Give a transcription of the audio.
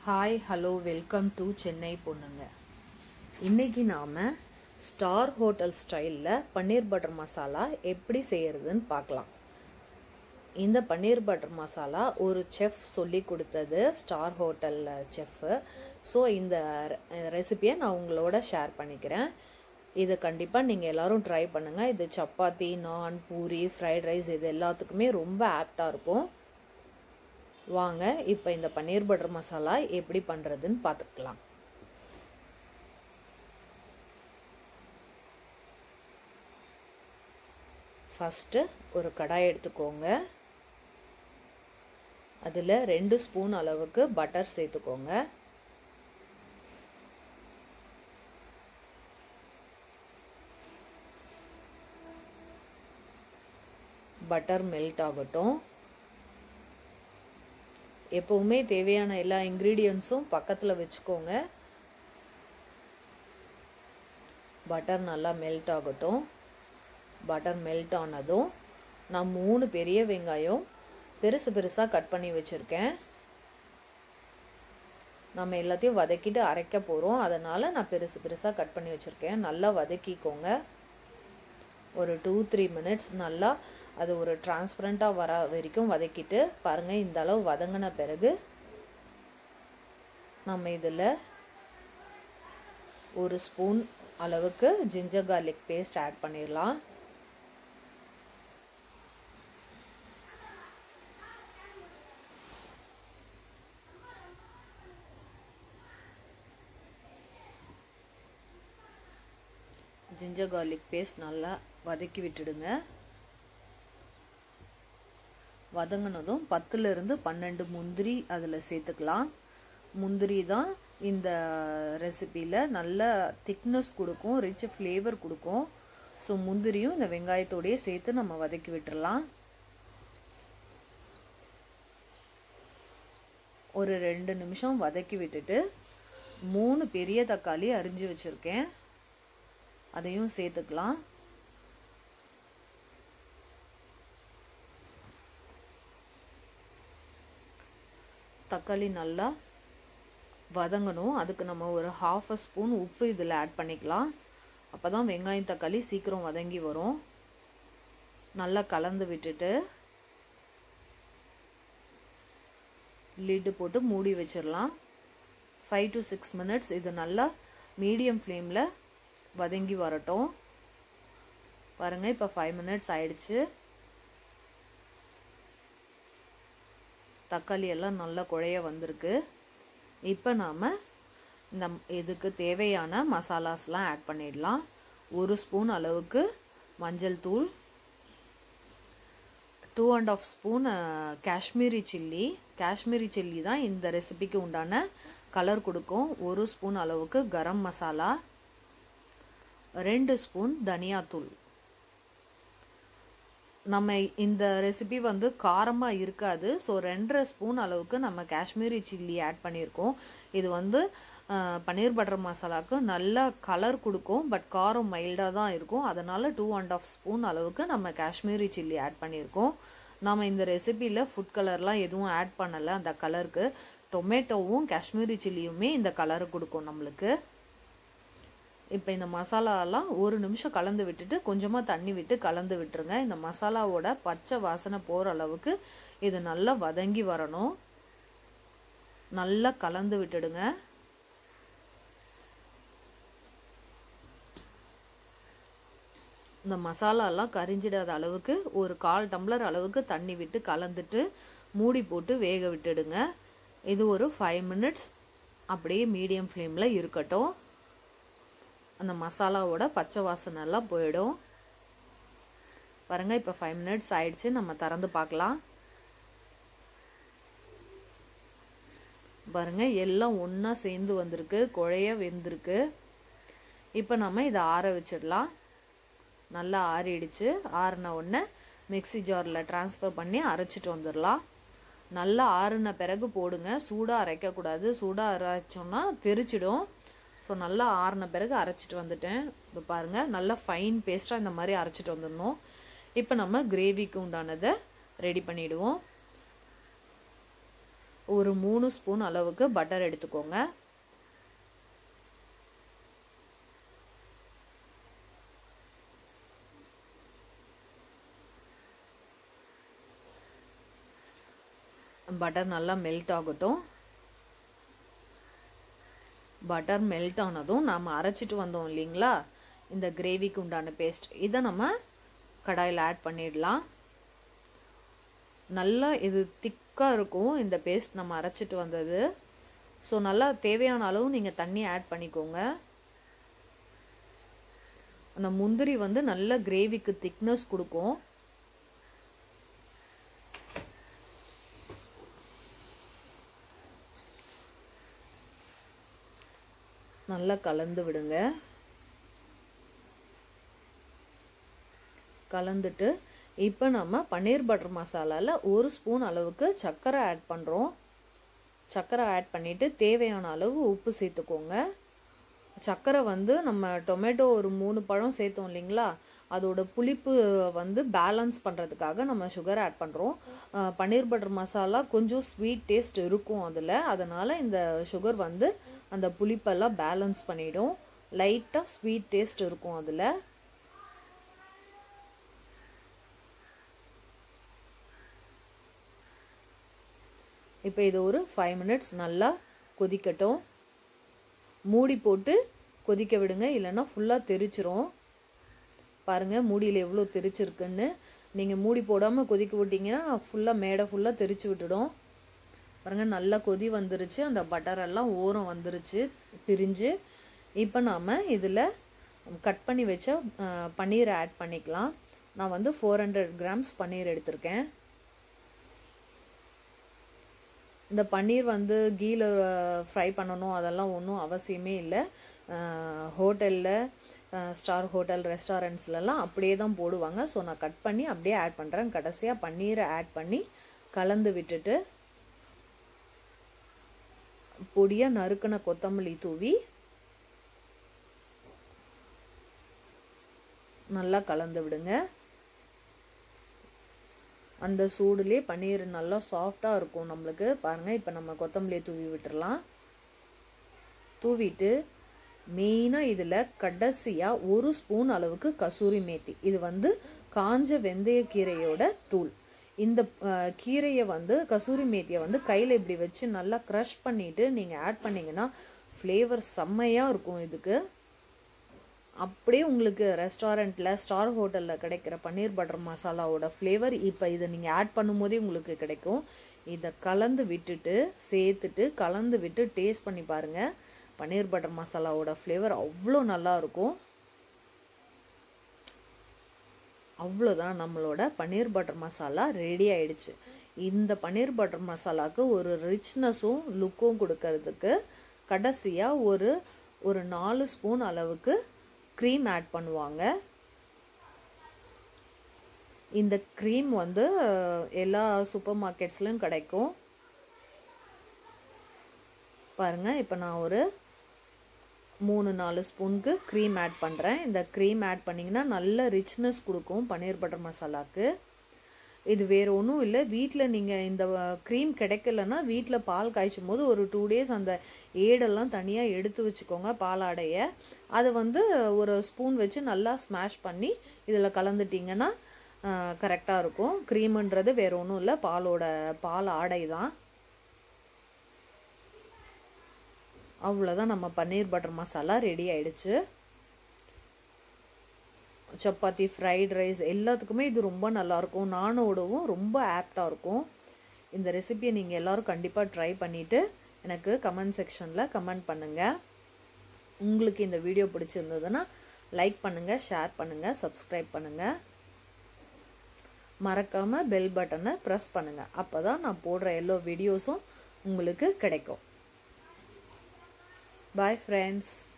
hi hello welcome to Chennai பொண்ணுங்க இன்னைக்கு நாம் ஸ்டார் ஹோட்டல் ஸ்டைலில் பன்னீர் பட்டர் மசாலா எப்படி செய்யறதுன்னு பார்க்கலாம் இந்த பன்னீர் பட்டர் மசாலா ஒரு செஃப் சொல்லி கொடுத்தது ஸ்டார் ஹோட்டலில் செஃப்பு ஸோ இந்த ரெசிபியை நான் உங்களோட ஷேர் பண்ணிக்கிறேன் இதை கண்டிப்பாக நீங்கள் எல்லோரும் ட்ரை பண்ணுங்கள் இது சப்பாத்தி நான் பூரி ஃப்ரைட் ரைஸ் இது எல்லாத்துக்குமே ரொம்ப ஆப்டாக இருக்கும் வாங்க இப்போ இந்த பன்னீர் பட்டர் மசாலா எப்படி பண்ணுறதுன்னு பார்த்துக்கலாம் ஃபஸ்ட்டு ஒரு கடாய் எடுத்துக்கோங்க அதில் ரெண்டு ஸ்பூன் அளவுக்கு பட்டர் சேர்த்துக்கோங்க பட்டர் மெல்ட் ஆகட்டும் எப்போவுமே தேவையான எல்லா இன்க்ரீடியன்ஸும் பக்கத்தில் வச்சுக்கோங்க பட்டர் நல்லா மெல்ட் ஆகட்டும் பட்டர் மெல்ட் ஆனதும் நான் மூணு பெரிய வெங்காயம் பெருசு பெருசாக கட் பண்ணி வச்சுருக்கேன் நம்ம எல்லாத்தையும் வதக்கிட்டு அரைக்க போகிறோம் அதனால் நான் பெருசு பெருசாக கட் பண்ணி வச்சுருக்கேன் நல்லா வதக்கிக்கோங்க ஒரு டூ த்ரீ மினிட்ஸ் நல்லா அது ஒரு டிரான்ஸ்பரண்ட்டாக வர வரைக்கும் வதக்கிட்டு பாருங்கள் இந்த அளவு வதங்கின பிறகு நம்ம இதில் ஒரு ஸ்பூன் அளவுக்கு ஜிஞ்சர் கார்லிக் பேஸ்ட் ஆட் பண்ணிடலாம் ஜிஞ்சர் கார்லிக் பேஸ்ட் நல்லா வதக்கி விட்டுடுங்க வதங்கினதும் பத்துலேருந்து பன்னெண்டு முந்திரி அதில் சேர்த்துக்கலாம் முந்திரி தான் இந்த ரெசிப்பியில் நல்ல திக்னஸ் கொடுக்கும் ரிச் ஃப்ளேவர் கொடுக்கும் ஸோ முந்திரியும் இந்த வெங்காயத்தோடையே சேர்த்து நம்ம வதக்கி விட்டுறலாம் ஒரு ரெண்டு நிமிஷம் வதக்கி விட்டுட்டு மூணு பெரிய தக்காளி அரிஞ்சு வச்சுருக்கேன் அதையும் சேர்த்துக்கலாம் தக்காளி நல்லா வதங்கணும் அதுக்கு நம்ம ஒரு ஹாஃப் அ ஸ்பூன் உப்பு இதில் ஆட் பண்ணிக்கலாம் அப்போ தான் வெங்காயம் தக்காளி சீக்கிரம் வதங்கி வரும் நல்லா கலந்து விட்டுட்டு லிட்டு போட்டு மூடி வச்சிடலாம் ஃபைவ் டு சிக்ஸ் மினிட்ஸ் இது நல்லா மீடியம் ஃப்ளேமில் வதங்கி வரட்டும் பாருங்கள் இப்போ ஃபைவ் மினிட்ஸ் ஆயிடுச்சு தக்காளி எல்லாம் நல்லா குழைய வந்திருக்கு இப்போ நாம் இந்த இதுக்கு தேவையான மசாலாஸ்லாம் ஆட் பண்ணிடலாம் ஒரு ஸ்பூன் அளவுக்கு மஞ்சள் தூள் two and half spoon Kashmiri chilli Kashmiri chilli தான் இந்த ரெசிபிக்கு உண்டான கலர் கொடுக்கும் ஒரு ஸ்பூன் அளவுக்கு கரம் மசாலா ரெண்டு ஸ்பூன் தனியாத்தூள் நம்ம இந்த ரெசிபி வந்து காரமாக இருக்காது ஸோ ரெண்டரை ஸ்பூன் அளவுக்கு நம்ம காஷ்மீரி சில்லி ஆட் பண்ணியிருக்கோம் இது வந்து பன்னீர் பட்டர் மசாலாவுக்கு நல்ல கலர் கொடுக்கும் பட் காரம் மைல்டாக தான் இருக்கும் அதனால் டூ அண்ட் ஆஃப் ஸ்பூன் அளவுக்கு நம்ம காஷ்மீரி சில்லி ஆட் பண்ணியிருக்கோம் நம்ம இந்த ரெசிபியில் ஃபுட் கலர்லாம் எதுவும் ஆட் பண்ணலை அந்த கலருக்கு டொமேட்டோவும் காஷ்மீரி சில்லியுமே இந்த கலரை கொடுக்கும் நம்மளுக்கு இப்போ இந்த மசாலாலாம் ஒரு நிமிஷம் கலந்து விட்டுட்டு கொஞ்சமாக தண்ணி விட்டு கலந்து விட்டுருங்க இந்த மசாலாவோட பச்சை வாசனை போகிற அளவுக்கு இது நல்லா வதங்கி வரணும் நல்லா கலந்து விட்டுடுங்க இந்த மசாலாலாம் கரிஞ்சிடாத அளவுக்கு ஒரு கால் டம்ளர் அளவுக்கு தண்ணி விட்டு கலந்துட்டு மூடி போட்டு வேக விட்டுடுங்க இது ஒரு ஃபைவ் மினிட்ஸ் அப்படியே மீடியம் ஃப்ளேமில் இருக்கட்டும் அந்த மசாலாவோட பச்சை வாசனை எல்லாம் போயிடும் பாருங்கள் இப்போ ஃபைவ் மினிட்ஸ் ஆயிடுச்சு நம்ம திறந்து பார்க்கலாம் பாருங்கள் எல்லாம் ஒன்றா சேர்ந்து வந்திருக்கு குழைய வெந்திருக்கு இப்போ நம்ம இதை ஆற வச்சிடலாம் நல்லா ஆறிடுச்சு ஆறின உடனே மிக்சி ஜாரில் ட்ரான்ஸ்ஃபர் பண்ணி அரைச்சிட்டு வந்துடலாம் நல்லா ஆறுன பிறகு போடுங்க சூடாக அரைக்கக்கூடாது சூடாக அரைச்சோன்னா தெரிச்சிடும் ஸோ நல்லா ஆறின பிறகு அரைச்சிட்டு வந்துட்டேன் இப்போ பாருங்கள் நல்லா ஃபைன் பேஸ்ட்டாக இந்த மாதிரி அரைச்சிட்டு வந்துடணும் இப்போ நம்ம கிரேவிக்கு உண்டானதை ரெடி பண்ணிவிடுவோம் ஒரு மூணு ஸ்பூன் அளவுக்கு பட்டர் எடுத்துக்கோங்க பட்டர் நல்லா மெல்ட் ஆகட்டும் பட்டர் மெல்ட் ஆனதும் நாம் அரைச்சிட்டு வந்தோம் இல்லைங்களா இந்த கிரேவிக்கு உண்டான பேஸ்ட் இதை நம்ம கடாயில் ஆட் பண்ணிடலாம் நல்லா இது திக்காக இருக்கும் இந்த பேஸ்ட் நம்ம அரைச்சிட்டு வந்தது ஸோ நல்லா தேவையான அளவு நீங்கள் தண்ணி ஆட் பண்ணிக்கோங்க அந்த முந்திரி வந்து நல்ல கிரேவிக்கு திக்னஸ் கொடுக்கும் நல்லா கலந்து விடுங்க கலந்துட்டு இப்போ நம்ம பன்னீர் பட்டர் மசாலாவில் ஒரு ஸ்பூன் அளவுக்கு சர்க்கரை ஆட் பண்ணுறோம் சர்க்கரை ஆட் பண்ணிவிட்டு தேவையான அளவு உப்பு சேர்த்துக்கோங்க சர்க்கரை வந்து நம்ம டொமேட்டோ ஒரு மூணு பழம் சேர்த்தோம் இல்லைங்களா அதோட புளிப்பு வந்து பேலன்ஸ் பண்ணுறதுக்காக நம்ம சுகர் ஆட் பண்ணுறோம் பன்னீர் பட்டர் மசாலா கொஞ்சம் ஸ்வீட் டேஸ்ட் இருக்கும் அதில் அதனால் இந்த சுகர் வந்து அந்த புளிப்பெல்லாம் பேலன்ஸ் பண்ணிடும் லைட்டாக ஸ்வீட் டேஸ்ட் இருக்கும் அதில் இப்போ இது ஒரு ஃபைவ் மினிட்ஸ் நல்லா கொதிக்கட்டும் மூடி போட்டு கொதிக்க விடுங்க இல்லைன்னா ஃபுல்லாக தெரிச்சிரும் பாருங்கள் மூடியில் எவ்வளோ தெரிச்சிருக்குன்னு நீங்கள் மூடி போடாமல் கொதிக்க விட்டிங்கன்னா ஃபுல்லாக மேடை ஃபுல்லாக தெரிச்சு விட்டுடும் பாருங்கள் நல்லா கொதி வந்துருச்சு அந்த பட்டர் எல்லாம் ஓரம் வந்துருச்சு பிரிஞ்சு இப்போ நாம் இதில் கட் பண்ணி வச்ச பன்னீரை ஆட் பண்ணிக்கலாம் நான் வந்து ஃபோர் ஹண்ட்ரட் கிராம்ஸ் பன்னீர் எடுத்திருக்கேன் இந்த பன்னீர் வந்து கீல ஃப்ரை பண்ணணும் அதெல்லாம் ஒன்றும் அவசியமே இல்லை ஹோட்டலில் ஸ்டார் ஹோட்டல் ரெஸ்டாரண்ட்ஸ்லலாம் அப்படியே தான் போடுவாங்க ஸோ நான் கட் பண்ணி அப்படியே ஆட் பண்ணுறேன் கடைசியாக பன்னீரை ஆட் பண்ணி கலந்து விட்டுட்டு பொடியாக நறுக்கின கொத்தமல்லி தூவி நல்லா கலந்து விடுங்க அந்த சூடுலேயே பன்னீர் நல்லா சாஃப்டாக இருக்கும் நம்மளுக்கு பாருங்கள் இப்போ நம்ம கொத்தமல்லியை தூவி விட்டுறலாம் தூவிட்டு மெயினாக இதில் கடைசியாக ஒரு ஸ்பூன் அளவுக்கு கசூரி மேத்தி இது வந்து காஞ்ச வெந்தய கீரையோட தூள் இந்த கீரையை வந்து கசூரி மேத்தியை வந்து கையில் இப்படி வச்சு நல்லா க்ரஷ் பண்ணிவிட்டு நீங்கள் ஆட் பண்ணிங்கன்னா ஃப்ளேவர் செம்மையாக இருக்கும் இதுக்கு அப்படியே உங்களுக்கு ரெஸ்டாரண்ட்டில் ஸ்டார் ஹோட்டலில் கிடைக்கிற பன்னீர் பட்டர் மசாலாவோட ஃப்ளேவர் இப்போ இதை நீங்கள் ஆட் பண்ணும்போதே உங்களுக்கு கிடைக்கும் இதை கலந்து விட்டுட்டு சேர்த்துட்டு கலந்து விட்டு டேஸ்ட் பண்ணி பாருங்கள் பன்னீர் பட்டர் மசாலாவோட ஃப்ளேவர் அவ்வளோ நல்லாயிருக்கும் அவ்வளோதான் நம்மளோட பன்னீர் பட்டர் மசாலா ரெடி ஆயிடுச்சு இந்த பன்னீர் பட்டர் மசாலாவுக்கு ஒரு ரிச்னஸும் லுக்கும் கொடுக்கறதுக்கு கடைசியாக ஒரு ஒரு நாலு ஸ்பூன் அளவுக்கு க்ரீம் ஆட் பண்ணுவாங்க இந்த க்ரீம் வந்து எல்லா சூப்பர் மார்க்கெட்ஸ்லையும் கிடைக்கும் பாருங்கள் இப்போ நான் ஒரு மூணு நாலு ஸ்பூனுக்கு க்ரீம் ஆட் பண்ணுறேன் இந்த க்ரீம் ஆட் பண்ணிங்கன்னா நல்ல ரிச்னஸ் கொடுக்கும் பன்னீர் பட்டர் மசாலாவுக்கு இது வேறு ஒன்றும் இல்லை வீட்டில் நீங்கள் இந்த க்ரீம் கிடைக்கலன்னா வீட்டில் பால் காய்ச்சும் போது ஒரு டூ டேஸ் அந்த ஏடெல்லாம் தனியாக எடுத்து வச்சுக்கோங்க பாலாடையை அதை வந்து ஒரு ஸ்பூன் வச்சு நல்லா ஸ்மாஷ் பண்ணி இதில் கலந்துட்டிங்கன்னா கரெக்டாக இருக்கும் க்ரீமுன்றது வேறு ஒன்றும் இல்லை பாலோட பால் ஆடை தான் அவ்வளோதான் நம்ம பன்னீர் பட்டர் மசாலா ரெடி ஆயிடுச்சு சப்பாத்தி ஃப்ரைட் ரைஸ் எல்லாத்துக்குமே இது ரொம்ப நல்லாயிருக்கும் நானோடவும் ரொம்ப ஆப்டாக இருக்கும் இந்த ரெசிபியை நீங்கள் எல்லோரும் கண்டிப்பாக ட்ரை பண்ணிவிட்டு எனக்கு கமெண்ட் செக்ஷனில் கமெண்ட் பண்ணுங்கள் உங்களுக்கு இந்த வீடியோ பிடிச்சிருந்ததுன்னா லைக் பண்ணுங்கள் ஷேர் பண்ணுங்கள் சப்ஸ்கிரைப் பண்ணுங்கள் மறக்காமல் பெல் பட்டனை ப்ரெஸ் பண்ணுங்கள் அப்போ தான் நான் போடுற எல்லா வீடியோஸும் உங்களுக்கு கிடைக்கும் பாய் ஃப்ரெண்ட்ஸ்